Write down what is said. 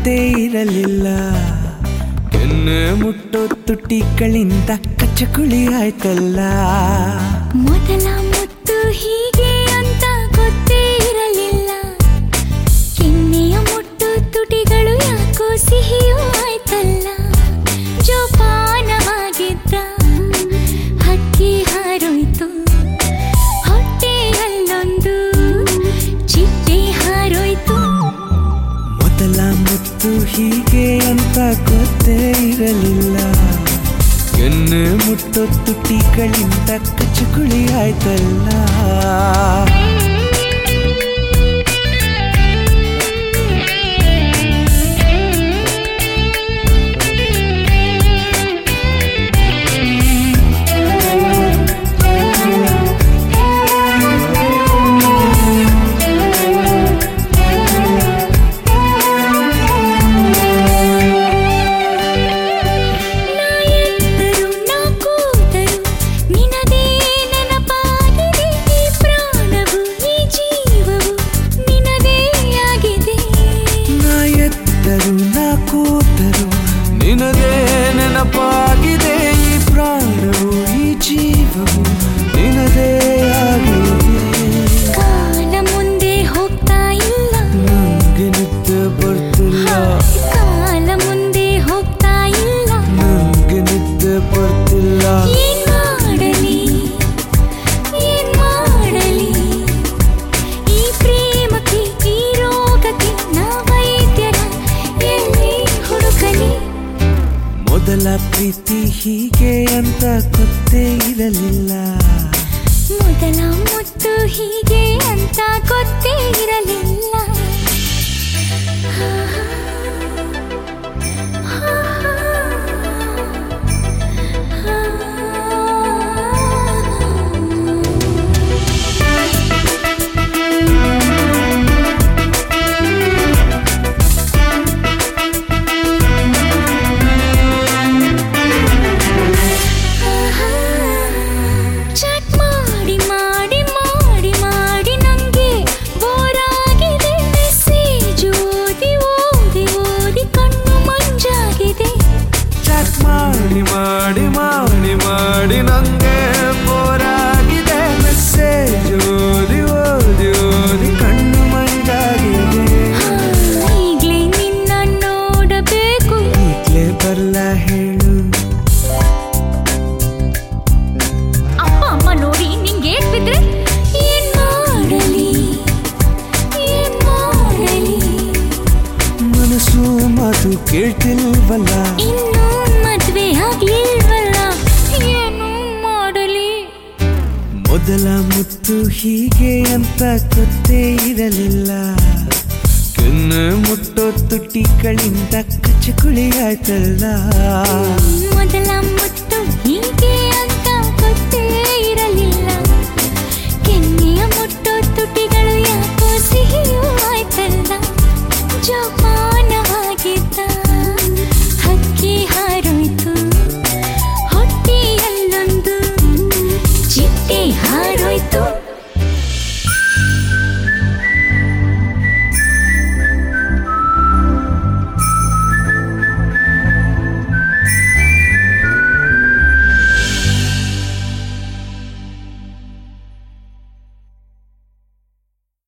ಗೊತ್ತೇ ಇರಲಿಲ್ಲ ಕೆನ್ನೆ ಮುಟ್ಟೋ ತುಟಿಗಳಿಂದ ಕಚ್ಚಕುಳಿ ಆಯ್ತಲ್ಲ ಮೊದಲ ಮುತ್ತು ಹೀಗೆ ಅಂತ ಗೊತ್ತೇ ಇರಲಿಲ್ಲ ಕೆನ್ನೆಯ ಮುಟ್ಟು ತುಟಿಗಳು ಯಾಕೋ ಸಿಹಿಯೂ ಆಯ್ತಲ್ಲ ಜೋಪಾನ ಆಗಿದ್ದ ಹಕ್ಕಿ ಹಾರೋಯ್ತು ಹೊಟ್ಟೆಯಲ್ಲೊಂದು ಚಿಟ್ಟೆ ಹಾರೋಯ್ತು ಮೊದಲ ಮುತ್ತು ಹೀಗೆ ಅಂತ ಗೊತ್ತೇ ಇರಲಿಲ್ಲ ಕೆನ್ನೆ ಮುಟ್ಟೋ ತುಟಿಗಳಿಂದ ಕಚ್ಚಕುಳಿ ಆಯ್ತಲ್ಲ ನಾ ಎತ್ತರು ನಾ ಕೂತರು ನಿನದೇ ನೆನಪಾಗಿದೆ ಈ ಪ್ರಾಣವು ಈ ಜೀವವು ನಿನದೇ ಆಗಿದೆ ನಾ ಎತ್ತರು ನಾ ಕೂತರು ನಿನದೇ ನೆನಪಾಗಿದೆ ಈ ಪ್ರಾಣವು ಈ ಜೀವವು ನಿನದೇ ಆಗಿದೆ ಕಾಲ ಮುಂದೆ ಹೋಗ್ತಾ ಇಲ್ಲ ನಂಗೆ ನಿದ್ದೆ ಬರ್ತಿಲ್ಲ ಕಾಲ ಮುಂದೆ ಹೋಗ್ತಾ ಇಲ್ಲ ನಂಗೆ ನಿದ್ದೆ ಬರ್ತಿಲ್ಲ ಏನ್ ಮಾಡಲಿ ಏನ್ ಮಾಡಲಿ ಈ ಪ್ರೇಮಕ್ಕೆ ಈ ರೋಗಕ್ಕೆ ನಾ ವೈದ್ಯರ ಎಲ್ಲಿ ಹುಡುಕಲಿ ಮೊದಲ ಪ್ರೀತಿ ಹೀಗೆ ಅಂತ ಗೊತ್ತೇ ಇರಲಿಲ್ಲ ಮೊದಲ ಮುತ್ತು ಹೀಗೆ ಅಂತ ಗೊತ್ತೇ ಇರಲಿಲ್ಲ ಚಾಟ್ ಮಾಡಿ ಮಾಡಿ ಮಾಡಿ ಮಾಡಿ ನಂಗೆ ಬೋರಾಗಿದೆ ಮೆಸೇಜ್ ಓದಿ ಓದಿ ಓದಿ ಕಣ್ಣು ಮಂಜಾಗಿದೆ ಚಾಟ್ ಮಾಡಿ ಮಾಡಿ ಮಾಡಿ ಮಾಡಿ ನಂಗೆ ಬೋರಾಗಿದೆ ಮೆಸೇಜ್ ಓದಿ ಓದಿ ಓದಿ ಕಣ್ಣು ಮಂಜಾಗಿದೆ ಈಗ್ಲೇ ನಿನ್ನ ನೋಡಬೇಕು ಈಗ್ಲೇ ಬರಲ್ಲ ಹೇಳು ಅಪ್ಪ ಅಮ್ಮ ನೋಡಿ ನಿಂಗೆ ಏಟ್ ಬಿದ್ರೆ ಏನ್ ಮಾಡಲಿ ಏನ್ ಮಾಡಲಿ ಮನಸ್ಸು ಮಾತು ಕೇಳ್ತಿಲ್ವಲ್ಲ ಇನ್ನೂ ಮದ್ವೆ ಆಗ್ಲಿಲ್ವಲ್ಲ ಏನು ಮಾಡಲಿ ಮೊದಲ ಮುತ್ತು ಹೀಗೆ ಅಂತ ಗೊತ್ತೇ ಇರಲಿಲ್ಲ ಕೆನ್ನೆ ಮುಟ್ಟೋ ತುಟಿಗಳಿಂದ ಕಚ್ಚಕುಳಿ ಆಯ್ತಲ್ಲ ಮೊದಲ ಮುತ್ತು ಹೀಗೆ ಅಂತ ಗೊತ್ತೇ ಇರಲಿಲ್ಲ ಕೆನ್ನೆಯ ಮುಟ್ಟೋ ತುಟಿಗಳು ಯಾಕೋ ಸಿಹಿಯೂ ಆಯ್ತಲ್ಲ ಜೋಪಾನವಾಗಿದ್ದ ಹಕ್ಕಿ ಹಾರೋಯ್ತು ಹೊಟ್ಟೆಯಲ್ಲೊಂದು ಚಿಟ್ಟೆ ಹಾರೋಯ್ತು